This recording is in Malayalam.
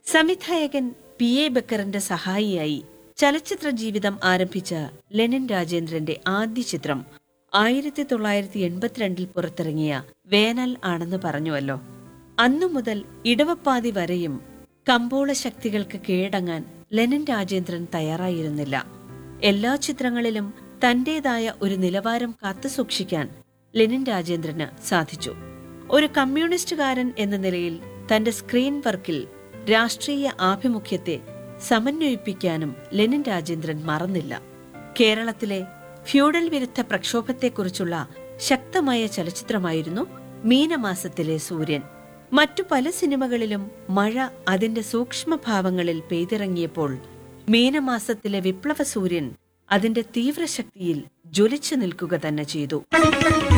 സംവിധായകൻ പി എ ബക്കറിന്റെ സഹായിയായി ചലച്ചിത്ര ജീവിതം ആരംഭിച്ച ലെനിൻ രാജേന്ദ്രന്റെ ആദ്യ ചിത്രം ആയിരത്തി തൊള്ളായിരത്തി എൺപത്തിരണ്ടിൽ പുറത്തിറങ്ങിയ വേനൽ ആണെന്ന് പറഞ്ഞുവല്ലോ അന്നു മുതൽ ഇടവപ്പാതി വരെയും കമ്പോള ശക്തികൾക്ക് കീഴടങ്ങാൻ ലെനിൻ രാജേന്ദ്രൻ തയ്യാറായിരുന്നില്ല എല്ലാ ചിത്രങ്ങളിലും തന്റേതായ ഒരു നിലവാരം കാത്തുസൂക്ഷിക്കാൻ ലെനിൻ രാജേന്ദ്രന് സാധിച്ചു ഒരു കമ്മ്യൂണിസ്റ്റുകാരൻ എന്ന നിലയിൽ തന്റെ സ്ക്രീൻ വർക്കിൽ രാഷ്ട്രീയ ആഭിമുഖ്യത്തെ സമന്വയിപ്പിക്കാനും ലെനിൻ രാജേന്ദ്രൻ മറന്നില്ല കേരളത്തിലെ ഫ്യൂഡൽ വിരുദ്ധ പ്രക്ഷോഭത്തെക്കുറിച്ചുള്ള ശക്തമായ ചലച്ചിത്രമായിരുന്നു മീനമാസത്തിലെ സൂര്യൻ മറ്റു പല സിനിമകളിലും മഴ അതിന്റെ സൂക്ഷ്മഭാവങ്ങളിൽ പെയ്തിറങ്ങിയപ്പോൾ മീനമാസത്തിലെ വിപ്ലവ സൂര്യൻ അതിന്റെ തീവ്രശക്തിയിൽ ജ്വലിച്ചു നിൽക്കുക തന്നെ ചെയ്തു